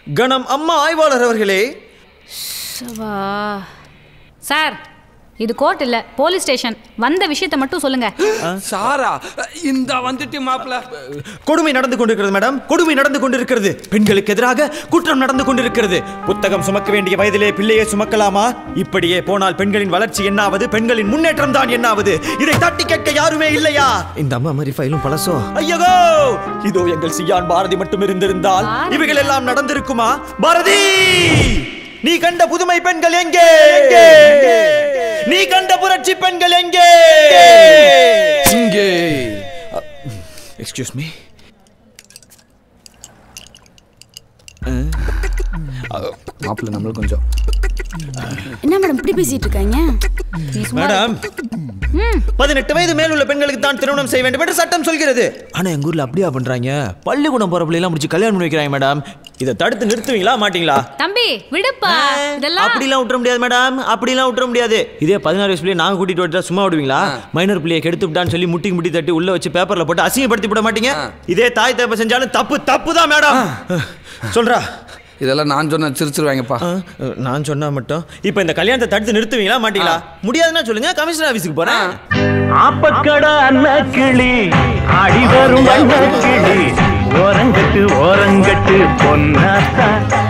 கணம் அம்மா ஆய்வாளர் அவர்களே சவா சார் இது கோர்ட் இல்ல போலீஸ் ஸ்டேஷன் வந்த விஷயத்தை மட்டும் சொல்லுங்க சாரா இந்த வந்துட்டு மாப்பிள கொடுமை நடந்து கொண்டிருக்கிறது மேடம் கொடுமை நடந்து கொண்டிருக்கிறது பெண்களுக்கு எதிராக குற்றம் நடந்து கொண்டிருக்கிறது புத்தகம் சுமக்க வேண்டிய வயதிலே பிள்ளையை சுமக்கலாமா இப்படியே போனால் பெண்களின் வளர்ச்சி என்னாவது பெண்களின் முன்னேற்றம் தான் என்னாவது இதை தட்டி கேட்க யாருமே இல்லையா இந்த அம்மா மாதிரி ஃபைலும் பழசோ ஐயோ இதோ எங்கள் சியான் பாரதி மட்டும் இருந்திருந்தால் இவைகள் எல்லாம் நடந்திருக்குமா பாரதி நீ கண்ட புதுமை பெண்கள் எங்கே நீ கண்ட புரட்சி பெண்கள் எங்கே இங்கே எக்ஸ்கியூஸ் மீ மாப்பிள நம்மளுக்கு கொஞ்சம் என்ன மேடம் இப்படி பேசிட்டு இருக்காங்க மேடம் பதினெட்டு வயது மேல் உள்ள பெண்களுக்கு தான் திருமணம் செய்ய வேண்டும் என்று சட்டம் சொல்கிறது ஆனா எங்க ஊர்ல அப்படியா பண்றாங்க பள்ளிக்கூடம் போற பிள்ளைலாம் முடிச்சு கல்யாணம் பண்ணி வைக்கிறாங்க மேடம் இதை தடுத்து நிறுத்துவீங்களா மாட்டீங்களா தம்பி விடுப்பா இதெல்லாம் அப்படிலாம் விட்டுற முடியாது மேடம் அப்படிலாம் விட்டுற முடியாது இதே பதினாறு வயசு பிள்ளைய நாங்க கூட்டிட்டு வந்துட்டா சும்மா விடுவீங்களா மைனர் பிள்ளைய கெடுத்து விட்டான்னு சொல்லி முட்டி முட்டி தட்டி உள்ள வச்சு பேப்பர்ல போட்டு அசிங்கப்படுத்தி விட மாட்டீங்க இதே தாய் தப்ப செஞ்சாலும் தப்பு தப்பு தான் மேடம் சொல்றா இதெல்லாம் நான் சொன்ன சிரிச்சிருவாங்கப்பா நான் சொன்னா மட்டும் இப்போ இந்த கல்யாணத்தை தடுத்து நிறுத்துவீங்களா மாட்டீங்களா முடியாதுன்னா சொல்லுங்க கமிஷனர் ஆபீஸ்க்கு போறேன் ஆப்பக்கடா அண்ண கிளி ஆடி வரும் வண்ண கிளி ஓரங்கட்டு ஓரங்கட்டு பொன்னாத்தா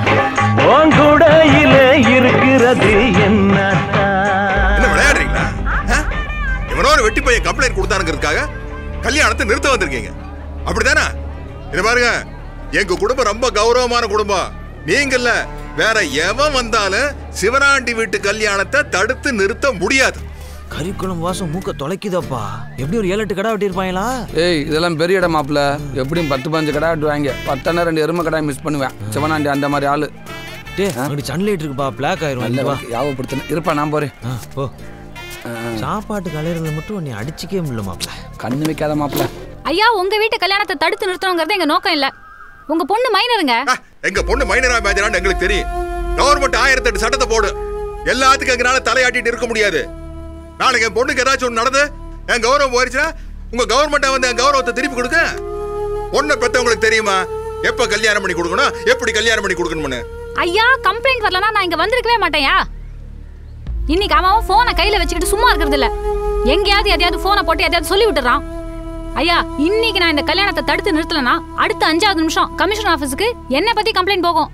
ஓங்குடையில இருக்கிறது என்னத்தா என்ன விளையாடுறீங்களா ஆ? இவனோ ஒரு வெட்டி பையன் கம்ப்ளைண்ட் கொடுத்தானுங்கிறதுக்காக கல்யாணத்தை நிறுத்த வந்திருக்கீங்க அப்படிதானே இது பாருங்க எங்க குடும்பம் ரொம்ப கௌரவமான குடும்பம் நீங்க இல்ல வேற எவன் வந்தாலும் சிவராண்டி வீட்டு கல்யாணத்தை தடுத்து நிறுத்த முடியாது கறிக்குளம் வாசம் மூக்க தொலைக்குதப்பா எப்படி ஒரு ஏழு எட்டு கடை வெட்டி இருப்பாங்களா ஏய் இதெல்லாம் பெரிய இடம் மாப்பிள எப்படியும் பத்து பதினஞ்சு கடை வெட்டுவாங்க பத்தான ரெண்டு எருமை கடை மிஸ் பண்ணுவேன் சிவனாண்டி அந்த மாதிரி ஆளு டே அங்கிட்டு சன்லைட் இருக்குப்பா பிளாக் ஆயிரும் நல்ல இங்க வா யாவப்படுத்தின இருப்பா நான் போறேன் ஆ, போ சாப்பாட்டு கலையிறதுல மட்டும் நீ அடிச்சுக்கவே முடியல மாப்ள கண்ணு வைக்காத மாப்பிள ஐயா உங்க வீட்டு கல்யாணத்தை தடுத்து நிறுத்தணுங்கிறது எங்க நோக்கம் இல்ல உங்க பொண்ணு மைனருங்க ஆ, எங்க பொண்ணு மைனரா மேஜரான்னு எங்களுக்கு தெரியும் கவர்மெண்ட் ஆயிரத்தி எட்டு சட்டத்தை போடு எல்லாத்துக்கும் எங்களால தலையாட்டிட்டு இருக்க முடியாது நாளைக்கு என் பொண்ணுக்கு ஏதாச்சும் ஒன்று நடந்து என் கௌரவம் போயிருச்சுன்னா உங்க கவர்மெண்ட்டை வந்து என் கௌரவத்தை திருப்பி கொடுக்க பொண்ணை பெத்தவங்களுக்கு தெரியுமா எப்ப கல்யாணம் பண்ணி கொடுக்கணும் எப்படி கல்யாணம் பண்ணி கொடுக்கணும்னு ஐயா கம்ப்ளைண்ட் வரலனா நான் இங்க வந்திருக்கவே மாட்டேன்யா இன்னைக்கு அவன் போனை கையில வச்சுக்கிட்டு சும்மா இருக்கிறது இல்ல எங்கேயாவது எதையாவது போனை போட்டு எதையாவது சொல்லி விட்டுறான் ஐயா இன்னைக்கு நான் இந்த கல்யாணத்தை தடுத்து நிறுத்தலனா அடுத்த அஞ்சாவது நிமிஷம் கமிஷன் ஆபீஸுக்கு என்ன பத்தி கம்ப்ளைண்ட் போகும்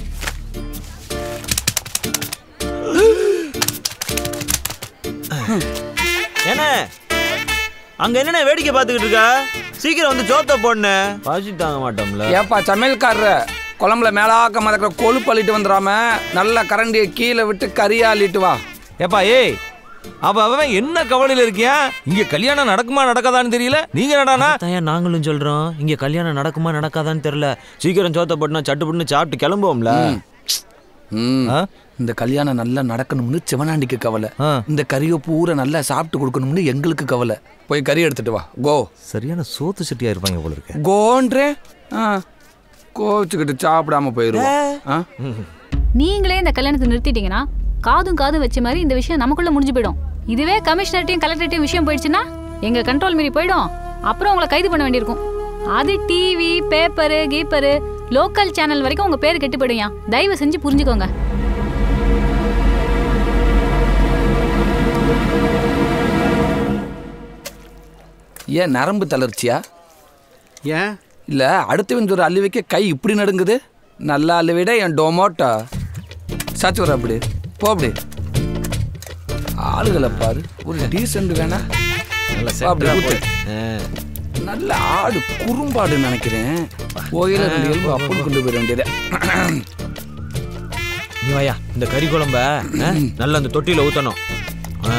என்ன அங்க என்னென்ன வேடிக்கை பார்த்துக்கிட்டு இருக்கா சீக்கிரம் வந்து சோத்த போடணே பசி தாங்க மாட்டோம்ல ஏப்பா சமையல்காரரு குழம்புல மேலாக்க மதக்கிற கொழுப்பு அள்ளிட்டு வந்துடாம நல்ல கரண்டியை கீழே விட்டு கறியா அள்ளிட்டு வா ஏப்பா ஏய் அப்ப அவன் என்ன கவலையில இருக்கியா இங்க கல்யாணம் நடக்குமா நடக்காதான்னு தெரியல நீங்க என்னடானா தான் நாங்களும் சொல்றோம் இங்க கல்யாணம் நடக்குமா நடக்காதான்னு தெரியல சீக்கிரம் சோத்த போட்டுனா சட்டுப்புட்டுன்னு சாப்பிட்டு கிளம்புவோம்ல ம். ஆ? இந்த கல்யாணம் நல்லா நடக்கணும்னு சிவனாண்டிக்கு கவலை ஆ. இந்த கறியை பூரா நல்லா சாப்பிட்டு கொடுக்கணும்னு எங்களுக்கு கவலை போய் கறி எடுத்துட்டு வா கோ சரியான சோத்து சட்டியா இருப்பாங்க போல இருக்கு கோன்றே ஆ கோச்சுக்கிட்டு சாப்பிடாம போயிருவோம் ஆ? நீங்களே இந்த கல்யாணத்தை நிறுத்திட்டீங்கன்னா காதும் காதும் வச்ச மாதிரி இந்த விஷயம் நமக்குள்ள முடிஞ்சு போயிடும் இதுவே கமிஷனர்ட்டையும் கலெக்டர்ட்டையும் விஷயம் போயிடுச்சுன்னா எங்க கண்ட்ரோல் மீறி போயிடும் அப்புறம் உங்களை கைது பண்ண வேண்டியிருக்கும் அது TV paper keeper local channel வரைக்கும் உங்க பேர் கெட்டு போயிடும்யா தயவு செஞ்சு புரிஞ்சுக்கோங்க ஏன் நரம்பு தளர்ச்சியா ஏன் இல்ல அடுத்தவன் ஒரு அள்ளி வைக்க கை இப்படி நடுங்குது நல்லா அள்ளி விட என் டொமோட்டோ சாச்சு வர அப்படி போ அப்படி ஆளுகளை பாரு ஒரு டீசென்ட் வேணா நல்ல அப்படி செட்டா ஊத்து. போடு. நல்ல ஆடு குறும்பாடுன்னு நினைக்கிறேன் கோயில ரெண்டு எலும்பு அப்படி கொண்டு போயிட வேண்டியது நீ வாயா இந்த கறி குழம்ப ஆ, நல்லா அந்த தொட்டியில ஊத்தணும் ஆ.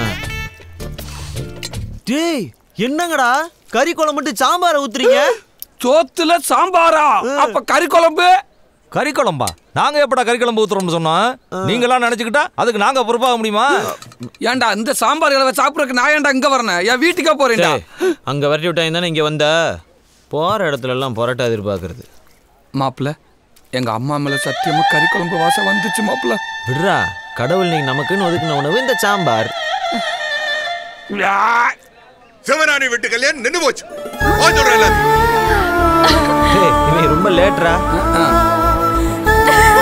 டேய் என்னங்கடா கறி குழம்பு மட்டும் சாம்பாரை ஊத்துறீங்க சோத்துல சாம்பாரா அப்ப கறி குழம்பு கறி குழம்பா நாங்க எப்படா கறி குழம்பு ஊத்துறோம்னு சொன்னோம் நீங்களாம் நினைச்சுக்கிட்டா அதுக்கு நாங்க பொறுப்பாக முடியுமா ஏன்டா இந்த சாம்பார் இளவை சாப்பிடறதுக்கு நான் ஏன்டா இங்க வரேன் என் வீட்டுக்கே போறேன்டா டேய், அங்க விரட்டி விட்டாங்க தானே இங்க வந்த போற இடத்துல எல்லாம் பொரட்டா எதிர்பார்க்கறது மாப்பிள்ள எங்க அம்மா மேல சத்தியமா கறி குழம்பு வாசம் வந்துச்சு மாப்பிள்ள விடுறா கடவுள் நீங்க நமக்குன்னு ஒதுக்குன உணவு இந்த சாம்பார் சிவராணி வீட்டு கல்யாணம் நின்னு போச்சு போ சொல்றேன் எல்லாத்தையும். டேய், இவன் ரொம்ப லேட்ரா ஆ.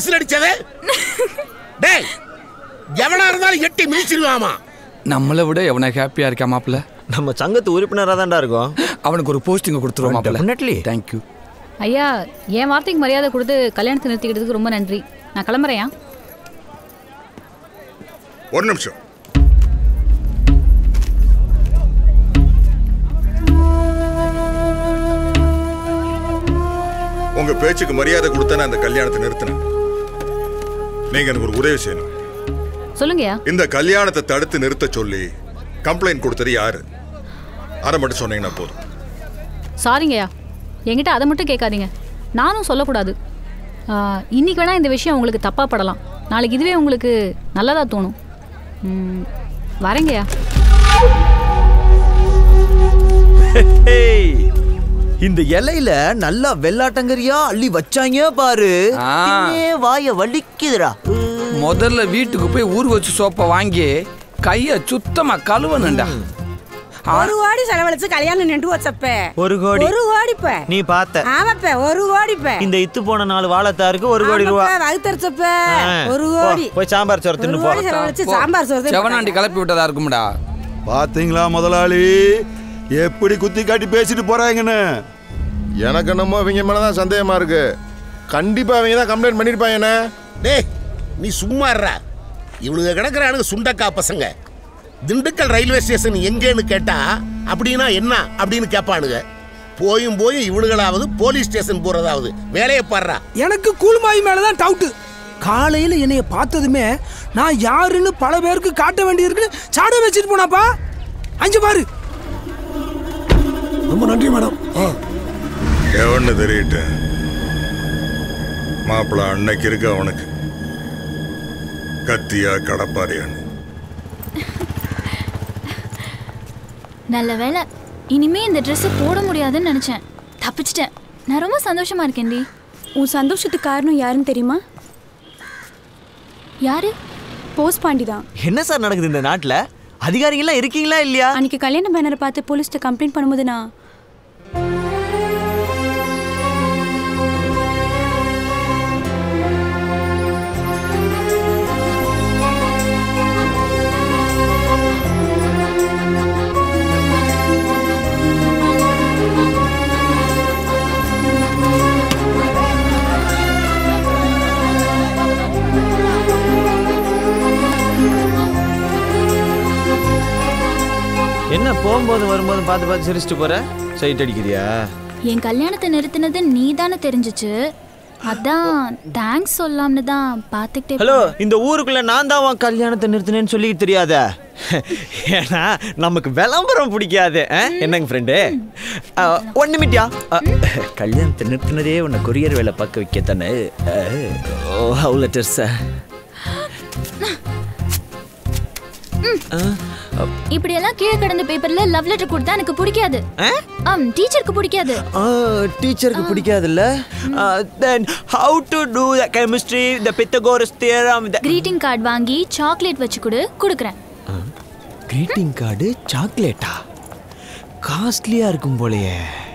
விசில் அடிச்சது டேய் எவனா இருந்தாலும் எட்டி மிதிச்சிருவாமா நம்மளை விட எவனை ஹாப்பியா இருக்கா மாப்பிள்ள நம்ம சங்கத்து உறுப்பினராக தான்டா இருக்கோம் அவனுக்கு ஒரு போஸ்டிங் கொடுத்துருவோம் மாப்பிள்ள Definitely. தேங்க்யூ ஐயா என் வார்த்தைக்கு மரியாதை கொடுத்து கல்யாணத்தை நிறுத்திக்கிட்டதுக்கு ரொம்ப நன்றி நான் கிளம்புறேன் ஒரு நிமிஷம் உங்க பேச்சுக்கு மரியாதை கொடுத்த நான் அந்த கல்யாணத்தை நிறுத்தினேன் நீங்க எனக்கு ஒரு உதவி செய்யணும் சொல்லுங்கய்யா இந்த கல்யாணத்தை தடுத்து நிறுத்த சொல்லி கம்ப்ளைண்ட் கொடுத்தது யாரு அதை மட்டும் சொன்னீங்கன்னா போதும் சாரிங்கய்யா என்கிட்ட அதை மட்டும் கேட்காதீங்க நானும் சொல்லக்கூடாது ஆ, இன்னைக்கு வேணா இந்த விஷயம் உங்களுக்கு தப்பாக படலாம் நாளைக்கு இதுவே உங்களுக்கு நல்லதாக தோணும் ம், வரேங்கய்யா ஹேய், இந்த இலையில நல்லா வெள்ளாட்டங்கரியா அள்ளி வச்சாங்க பாரு ஆ. தின்னே வாய வலிக்குதுடா முதல்ல வீட்டுக்கு போய் ஊர் வச்சு சோப்பை வாங்கி கைய சுத்தமா கழுவணுண்டா ஒரு கோடி செலவழிச்சு கல்யாணம் நின்று வச்சப்ப ஒரு கோடி ஒரு கோடிப்ப நீ பார்த்த ஆமாப்ப ஒரு கோடிப்ப இந்த இத்து போன நாலு வாழைத்தாருக்கு ஒரு கோடி ரூபா வகுத்தரிச்சப்ப ஆ, ஒரு போ, கோடி போய் சாம்பார் சோறு ஒரு தின்னு போ கோடி செலவழிச்சு சாம்பார் சோறு செவனாண்டி கிளப்பி விட்டதா இருக்கும்டா பாத்தீங்களா முதலாளி எப்படி குத்தி காட்டி பேசிட்டு போறாங்கன்னு எனக்கு என்னமோ இவங்க மேலதான் சந்தேகமா இருக்கு கண்டிப்பா அவங்க தான் கம்ப்ளைண்ட் பண்ணிருப்பாங்க என்ன டேய் நீ சும்மா இருடா இவனுங்க கிடக்குறானுங்க சுண்டக்கா பசங்க திண்டுக்கல் ரயில்வே ஸ்டேஷன் எங்கேன்னு கேட்டா அப்படின்னா என்ன அப்படின்னு கேட்பானுங்க போயும் போயும் இவனுங்களாவது போலீஸ் ஸ்டேஷன் போறதாவது வேலையை பாடுறா எனக்கு கூலுமாயி மேலதான் டவுட்டு காலையில என்னைய பார்த்ததுமே நான் யாருன்னு பல பேருக்கு காட்ட வேண்டியிருக்குன்னு சாட வச்சுட்டு போனாப்பா அஞ்சு பாரு ரொம்ப நன்றி மேடம் எவன்னு தெரியட்டு மாப்பிள்ள அன்னைக்கு இருக்கு அவனுக்கு கத்தியா கடப்பாரியான்னு நல்ல வேலை இனிமே இந்த ட்ரெஸ்ஸை போட முடியாதுன்னு நினைச்சேன் தப்பிச்சிட்டேன் நான் ரொம்ப சந்தோஷமா இருக்கேன்டி உன் சந்தோஷத்துக்கு காரணம் யாருன்னு தெரியுமா யாரு போஸ் பாண்டி தான் என்ன சார் நடக்குது இந்த நாட்டுல அதிகாரிகள்லாம் இருக்கீங்களா இல்லையா அன்னைக்கு கல்யாண பேனரை பார்த்து போலீஸ்ட்ட கம்ப்ளைண்ட் பண்ணும்போது நான் என்ன போகும்போது வரும்போது பார்த்து பார்த்து சிரிச்சிட்டு போற சைட் அடிக்கிறியா என் கல்யாணத்தை நிறுத்தினது நீ தானே தெரிஞ்சிச்சு அதான் தேங்க்ஸ் சொல்லாம்னு தான் பார்த்துக்கிட்டே ஹலோ இந்த ஊருக்குள்ள நான் தான் உன் கல்யாணத்தை நிறுத்தினேன்னு சொல்லி தெரியாத ஏன்னா நமக்கு விளம்பரம் பிடிக்காது ஆ? என்னங்க ஃப்ரெண்டு ஒன் நிமிட்டியா கல்யாணத்தை நிறுத்தினதே உன்னை கொரியர் வேலை பார்க்க வைக்க தானே ஓ ஹவு லெட்டர்ஸ் இப்படியெல்லாம் கீழே கிடந்த பேப்பர்ல லவ் லெட்டர் கொடுத்தா எனக்கு பிடிக்காது ஆம் டீச்சருக்கு பிடிக்காது டீச்சருக்கு பிடிக்காதுல்ல then how to do the chemistry the Pythagoras theorem the greeting card வாங்கி சாக்லேட் வச்சு கொடு கொடுக்குறேன் கிரீட்டிங் கார்டு சாக்லேட்டா காஸ்ட்லியா இருக்கும் போலயே